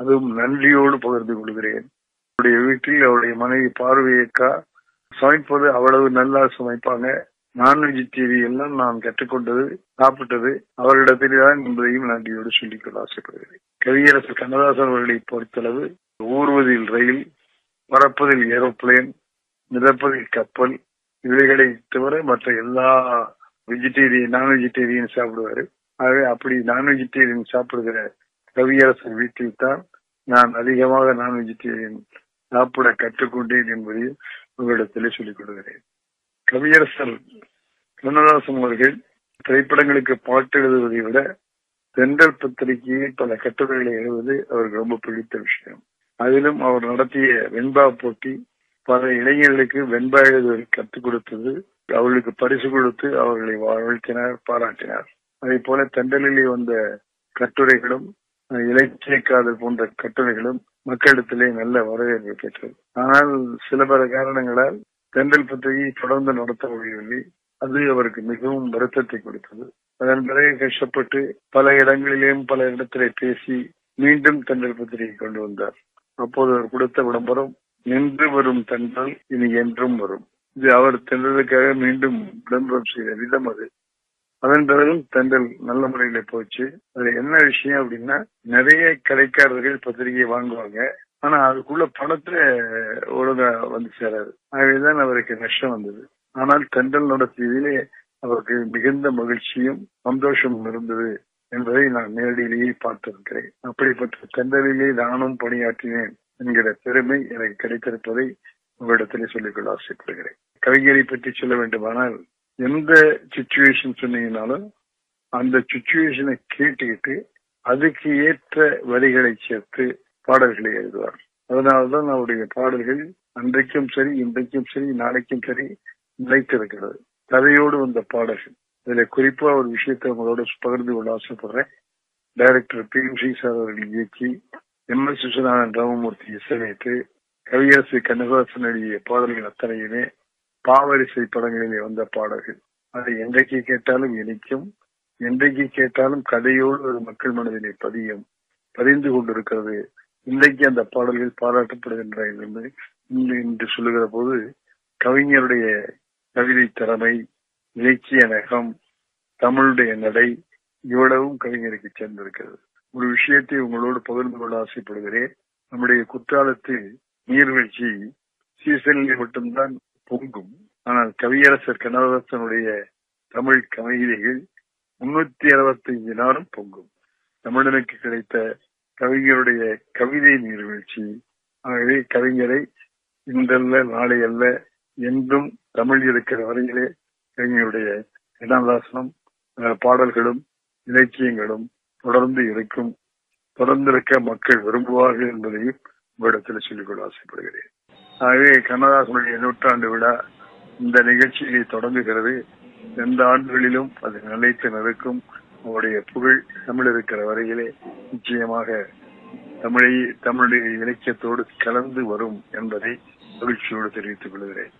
அதுவும் நன்றியோடு பகிர்ந்து கொள்கிறேன் அவருடைய வீட்டில் அவருடைய மனைவி பார்வையக்கா சமைப்பது அவ்வளவு நல்லா சமைப்பாங்க நான் வெஜிடேரியன் எல்லாம் நான் கற்றுக்கொண்டது சாப்பிட்டது அவரிடத்தில்தான் என்பதையும் நன்றியோடு சொல்லிக்கொள்ள ஆசைப்படுகிறேன் கவியரசு கண்ணதாசன் அவர்களை பொறுத்தளவு ஊர்வதில் ரயில் பறப்பதில் ஏரோப்ளேன் மிதப்பதில் கப்பல் இவைகளை தவிர மற்ற எல்லா வெஜிடேரியன் நான் வெஜிடேரியன் சாப்பிடுவாரு ஆகவே அப்படி நான் வெஜிடேரியன் சாப்பிடுகிற கவியரசர் வீட்டில் தான் நான் அதிகமாக நான் வெஜிடேரியன் சாப்பிட கற்றுக்கொண்டேன் என்பதையும் உங்களிடத்திலே சொல்லிக் கொடுக்கிறேன் கவியரசர் கண்ணதாசன் அவர்கள் திரைப்படங்களுக்கு பாட்டு எழுதுவதை விட தென்றல் பத்திரிகையில் பல கட்டுரைகளை எழுதுவது அவருக்கு ரொம்ப பிடித்த விஷயம் அதிலும் அவர் நடத்திய வெண்பா போட்டி பல இளைஞர்களுக்கு வெண்பா எழுதுவதை கற்றுக் கொடுத்தது அவர்களுக்கு பரிசு கொடுத்து அவர்களை வாழ்த்தினார் பாராட்டினார் அதே போல தென்றலிலே வந்த கட்டுரைகளும் இலக்கிய காதல் போன்ற கட்டுரைகளும் மக்களிடத்திலே நல்ல வரவேற்பு பெற்றது ஆனால் சில பல காரணங்களால் தென்றல் பத்திரிகை தொடர்ந்து நடத்த முடியவில்லை அது அவருக்கு மிகவும் வருத்தத்தை கொடுத்தது அதன் பிறகு கஷ்டப்பட்டு பல இடங்களிலேயும் பல இடத்திலே பேசி மீண்டும் தென்றல் பத்திரிகை கொண்டு வந்தார் அப்போது அவர் கொடுத்த விளம்பரம் நின்று வரும் தென்றல் இனி என்றும் வரும் இது அவர் தென்றலுக்காக மீண்டும் விளம்பரம் செய்த விதம் அது அதன் பிறகும் தென்றல் நல்ல முறையில போச்சு அது என்ன விஷயம் அப்படின்னா நிறைய கடைக்காரர்கள் பத்திரிகை வாங்குவாங்க ஆனா அதுக்குள்ள பணத்தை ஒழுங்கா வந்து சேராது ஆகவேதான் அவருக்கு நஷ்டம் வந்தது ஆனால் தென்றல் நடத்தியதிலே அவருக்கு மிகுந்த மகிழ்ச்சியும் சந்தோஷமும் இருந்தது என்பதை நான் நேரடியிலேயே பார்த்திருக்கிறேன் அப்படிப்பட்ட தென்றலிலே நானும் பணியாற்றினேன் என்கிற பெருமை எனக்கு கிடைத்திருப்பதை உங்களிடத்திலே சொல்லிக்கொள்ள ஆசைப்படுகிறேன் கவிஞரை பற்றி சொல்ல வேண்டுமானால் எந்த சுச்சுவேஷன் சொன்னீங்கனாலும் அந்த சுச்சுவேஷனை கேட்டுக்கிட்டு அதுக்கு ஏற்ற வரிகளை சேர்த்து பாடல்களை எழுதுவார் அதனால்தான் அவருடைய பாடல்கள் அன்றைக்கும் சரி இன்றைக்கும் சரி நாளைக்கும் சரி நிலைத்திருக்கிறது கதையோடு வந்த பாடல்கள் இதுல குறிப்பா ஒரு விஷயத்தை உங்களோட பகிர்ந்து கொள்ள ஆசைப்படுறேன் director P M Shri sir அவர்கள் இயக்கி எம் எஸ் விஸ்வநாதன் ராமமூர்த்தி இசையமைத்து கவியரசு கண்ணதாசன் எழுதிய பாடல்கள் அத்தனையுமே பாவரிசை படங்களிலே வந்த பாடல்கள் அதை என்றைக்கு கேட்டாலும் இனிக்கும் என்றைக்கு கேட்டாலும் கதையோடு ஒரு மக்கள் மனதிலே பதியும் பதிந்து கொண்டிருக்கிறது இன்றைக்கு அந்த பாடல்கள் பாராட்டப்படுகின்ற என்று இன்று சொல்லுகிற போது கவிஞருடைய கவிதை திறமை இலக்கிய நகம் தமிழுடைய நடை இவ்வளவும் கவிஞருக்கு சேர்ந்திருக்கிறது ஒரு விஷயத்தை உங்களோடு பகிர்ந்து கொள்ள ஆசைப்படுகிறேன் நம்முடைய குற்றாலத்தில் நீர்வீழ்ச்சி சீசனில் மட்டும்தான் பொங்கும் ஆனால் கவியரசர் கண்ணதாசனுடைய தமிழ் கவிதைகள் முன்னூத்தி அறுபத்தி ஐந்து நாளும் பொங்கும் தமிழனுக்கு கிடைத்த கவிஞருடைய கவிதை நீர்வீழ்ச்சி ஆகவே கவிஞரை இன்றல்ல நாளை அல்ல என்றும் தமிழ் இருக்கிற வரையிலே கவிஞருடைய கண்ணதாசனம் பாடல்களும் இலக்கியங்களும் தொடர்ந்து இருக்கும் தொடர்ந்திருக்க மக்கள் விரும்புவார்கள் என்பதையும் உங்களிடத்தில் சொல்லிக்கொள்ள ஆசைப்படுகிறேன் ஆகவே கண்ணதாசனுடைய நூற்றாண்டு விழா இந்த நிகழ்ச்சியை தொடங்குகிறது எந்த ஆண்டுகளிலும் அது நிலைத்து நிற்கும் அவருடைய புகழ் தமிழ் இருக்கிற வரையிலே நிச்சயமாக தமிழை தமிழுடைய இலக்கியத்தோடு கலந்து வரும் என்பதை மகிழ்ச்சியோடு தெரிவித்துக் கொள்கிறேன்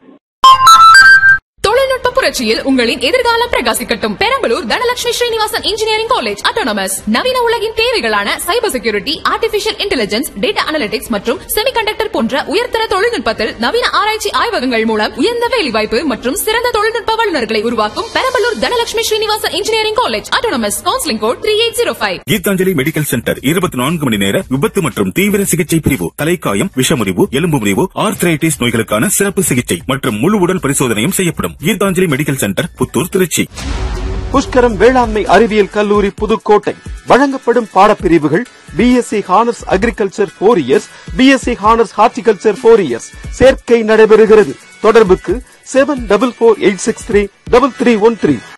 தொழில்நுட்ப புரட்சியில் உங்களின் எதிர்காலம் பிரகாசிக்கட்டும் Perambalur Dhanalakshmi Srinivasan engineering college autonomous நவீன உலகின் தேவைகளான cyber security artificial intelligence data analytics மற்றும் செமிகண்டக்டர் போன்ற உயர்தர தொழில்நுட்பத்தில் நவீன ஆராய்ச்சி ஆய்வகங்கள் மூலம் உயர்ந்த வேலைவாய்ப்பு மற்றும் சிறந்த தொழில்நுட்ப வல்லுநர்களை உருவாக்கும் Perambalur Dhanalakshmi Srinivasan engineering college autonomous counselling code three eight zero five Gitanjali medical centre இருபத்தி நான்கு மணி நேர விபத்து மற்றும் தீவிர சிகிச்சை பிரிவு தலைக்காயம் விஷமுறிவு எலும்பு முறிவு ஆர்த்ரைட்டிஸ் நோய்களுக்கான சிறப்பு சிகிச்சை மற்றும் முழு உடல் பரிசோதனையும் செய்யப்படும் கீதாஞ்சலி மெடிக்கல் சென்டர் புத்தூர் திருச்சி புஷ்கரம் வேளாண்மை அறிவியல் கல்லூரி புதுக்கோட்டை வழங்கப்படும் பாடப்பிரிவுகள் BSc honours agriculture four years BSc honours horticulture four years சேர்க்கை நடைபெறுகிறது தொடர்புக்கு seven double four eight six three double three one three